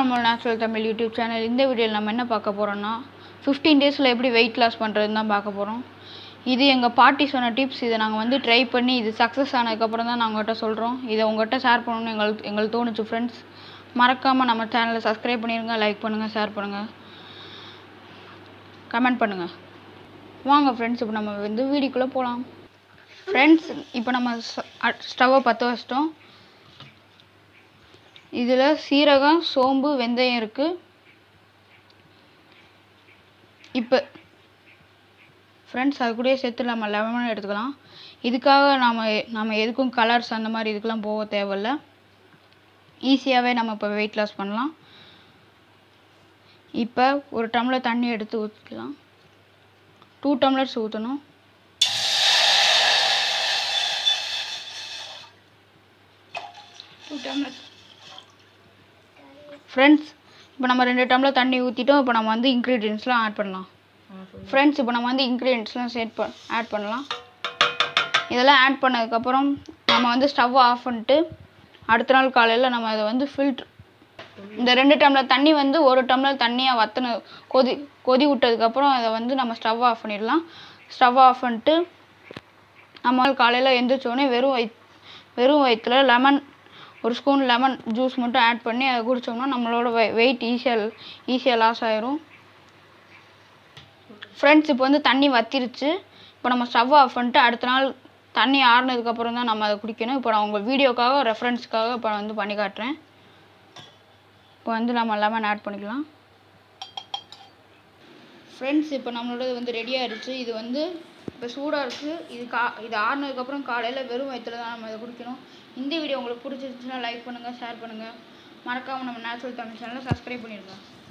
நம்ம natural Tamil YouTube channel இந்த வீடியோவில் நம்ம என்ன பார்க்க போகிறோம்னா ஃபிஃப்டீன் டேஸில் எப்படி வெயிட் லாஸ் பண்ணுறதுன்னு தான் பார்க்க போகிறோம் இது எங்கள் பாட்டி சொன்ன டிப்ஸ் இதை நாங்கள் வந்து ட்ரை பண்ணி இது சக்ஸஸ் ஆனதுக்கப்புறம் தான் நாங்கள் உங்கள்கிட்ட சொல்கிறோம் இதை உங்கள்கிட்ட ஷேர் பண்ணணும்னு எங்களுக்கு எங்களுக்கு தோணுச்சு ஃப்ரெண்ட்ஸ் மறக்காமல் நம்ம சேனலை சப்ஸ்கிரைப் பண்ணிடுங்க லைக் பண்ணுங்கள் ஷேர் பண்ணுங்கள் கமெண்ட் பண்ணுங்கள் வாங்க ஃப்ரெண்ட்ஸ் இப்போ நம்ம வந்து வீடியோக்குள்ளே போகலாம் ஃப்ரெண்ட்ஸ் இப்போ நம்ம ஸ்டவ்வை பற்ற வச்சிட்டோம் இதில் சீரகம் சோம்பு வெந்தயம் இருக்குது இப்போ ஃப்ரெண்ட்ஸ் அது கூடயே சேர்த்து நம்ம லெமன் எடுத்துக்கலாம் இதுக்காக நாம் நம்ம எதுக்கும் கலர்ஸ் அந்த மாதிரி இதுக்கெலாம் போக தேவையில்ல ஈஸியாகவே நம்ம இப்போ வெயிட் லாஸ் பண்ணலாம் இப்போ ஒரு டம்ளர் தண்ணி எடுத்து ஊற்றிக்கலாம் டூ டம்ளர்ஸ் ஊற்றணும் டூ டம்ளர்ஸ் ஃப்ரெண்ட்ஸ் இப்போ நம்ம ரெண்டு டம்ளர் தண்ணி ஊற்றிட்டோம் இப்போ நம்ம வந்து இன்க்ரீடியன்ஸ்லாம் ஆட் பண்ணலாம் ஃப்ரெண்ட்ஸ் இப்போ நம்ம வந்து இன்க்ரீடியன்ஸ்லாம் சேர்ட் பண் ஆட் பண்ணலாம் இதெல்லாம் ஆட் பண்ணதுக்கப்புறம் நம்ம வந்து ஸ்டவ் ஆஃப் பண்ணிட்டு அடுத்த நாள் காலையில் நம்ம இதை வந்து ஃபில்ட்ரு இந்த ரெண்டு டம்ளர் தண்ணி வந்து ஒரு டம்ளர் தண்ணியாக வற்றின கொதி கொதி விட்டதுக்கப்புறம் அதை வந்து நம்ம ஸ்டவ் ஆஃப் பண்ணிடலாம் ஸ்டவ் ஆஃப் பண்ணிட்டு நம்ம காலையில் எந்திரிச்சோடனே வெறும் வயிற் வெறும் வயிற்றுல லெமன் ஒரு ஸ்பூன் லெமன் ஜூஸ் மட்டும் ஆட் பண்ணி அதை குடித்தோம்னா நம்மளோட வெ வெயிட் ஈஸியாக ஈஸியாக லாஸ் ஆயிரும் ஃப்ரெண்ட்ஸ் இப்போ வந்து தண்ணி வத்திருச்சு இப்போ நம்ம ஸ்டவ் ஆஃப் பண்ணிட்டு அடுத்த நாள் தண்ணி ஆறுனதுக்கப்புறம் தான் நம்ம அதை குடிக்கணும் இப்போ நான் உங்கள் வீடியோக்காக ரெஃபரன்ஸ்க்காக இப்போ நான் வந்து பண்ணி காட்டுறேன் இப்போ வந்து நம்ம லெமன் ஆட் பண்ணிக்கலாம் ஃப்ரெண்ட்ஸ் இப்போ நம்மளோடது வந்து ரெடி ஆயிடுச்சு இது வந்து இப்போ சூடாக இருக்குது இது கா இது ஆறுனதுக்கப்புறம் காலையில் வெறும் வயிற்றுல தான் நம்ம இதை குடிக்கணும் இந்த வீடியோ உங்களுக்கு பிடிச்சிருந்துச்சுன்னா லைக் பண்ணுங்கள் ஷேர் பண்ணுங்கள் மறக்காமல் நம்ம நேச்சுரல் தமிழ் சேனலை சப்ஸ்கிரைப் பண்ணிடுங்க